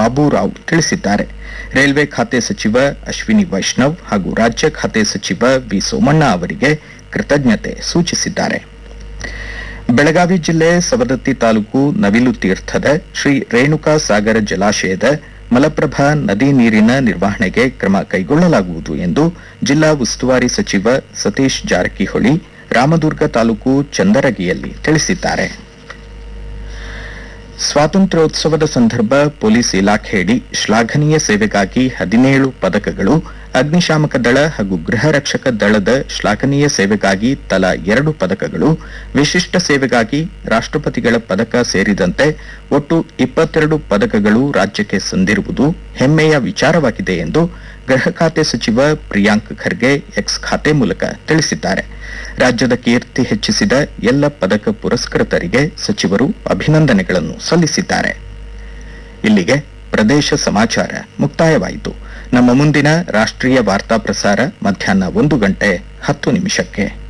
ಬಾಬುರಾವ್ ತಿಳಿಸಿದ್ದಾರೆ ರೈಲ್ವೆ ಖಾತೆ ಸಚಿವ ಅಶ್ವಿನಿ ವೈಷ್ಣವ್ ಹಾಗೂ ರಾಜ್ಯ ಖಾತೆ ಸಚಿವ ವಿ ಸೋಮಣ್ಣ ಅವರಿಗೆ ಕೃತಜ್ಞತೆ ಸೂಚಿಸಿದ್ದಾರೆ ಬೆಳಗಾವಿ ಜಿಲ್ಲೆ ಸವದತ್ತಿ ತಾಲೂಕು ನವಿಲು ತೀರ್ಥದ ಶ್ರೀ ರೇಣುಕಾ ಸಾಗರ ಜಲಾಶಯದ ಮಲಪ್ರಭಾ ನದಿ ನೀರಿನ ನಿರ್ವಹಣೆಗೆ ಕ್ರಮ ಕೈಗೊಳ್ಳಲಾಗುವುದು ಎಂದು ಜಿಲ್ಲಾ ಉಸ್ತುವಾರಿ ಸಚಿವ ಸತೀಶ್ ಜಾರಕಿಹೊಳಿ ರಾಮದುರ್ಗ ತಾಲೂಕು ಚಂದರಗಿಯಲ್ಲಿ ತಿಳಿಸಿದ್ದಾರೆ ಸ್ವಾತಂತ್ರ್ಯೋತ್ಸವದ ಸಂದರ್ಭ ಪೊಲೀಸ್ ಇಲಾಖೆಯಡಿ ಶ್ಲಾಘನೀಯ ಸೇವೆಗಾಗಿ ಹದಿನೇಳು ಪದಕಗಳು ಅಗ್ನಿಶಾಮಕ ದಳ ಹಾಗೂ ಗೃಹ ರಕ್ಷಕ ದಳದ ಶ್ಲಾಘನೀಯ ಸೇವೆಗಾಗಿ ತಲಾ ಎರಡು ಪದಕಗಳು ವಿಶಿಷ್ಟ ಸೇವೆಗಾಗಿ ರಾಷ್ಟ್ರಪತಿಗಳ ಪದಕ ಸೇರಿದಂತೆ ಒಟ್ಟು ಇಪ್ಪತ್ತೆರಡು ಪದಕಗಳು ರಾಜ್ಯಕ್ಕೆ ಸಂದಿರುವುದು ಹೆಮ್ಮೆಯ ವಿಚಾರವಾಗಿದೆ ಎಂದು ಗೃಹ ಖಾತೆ ಸಚಿವ ಪ್ರಿಯಾಂಕ್ ಖರ್ಗೆ ಎಕ್ಸ್ ಖಾತೆ ಮೂಲಕ ತಿಳಿಸಿದ್ದಾರೆ ರಾಜ್ಯದ ಕೀರ್ತಿ ಹೆಚ್ಚಿಸಿದ ಎಲ್ಲ ಪದಕ ಪುರಸ್ಕೃತರಿಗೆ ಸಚಿವರು ಅಭಿನಂದನೆಗಳನ್ನು ಸಲ್ಲಿಸಿದ್ದಾರೆ ಇಲ್ಲಿಗೆ ಪ್ರದೇಶ ಸಮಾಚಾರ ಮುಕ್ತಾಯವಾಯಿತು ನಮ್ಮ ಮುಂದಿನ ರಾಷ್ಟ್ರೀಯ ವಾರ್ತಾ ಪ್ರಸಾರ ಮಧ್ಯಾಹ್ನ ಒಂದು ಗಂಟೆ ಹತ್ತು ನಿಮಿಷಕ್ಕೆ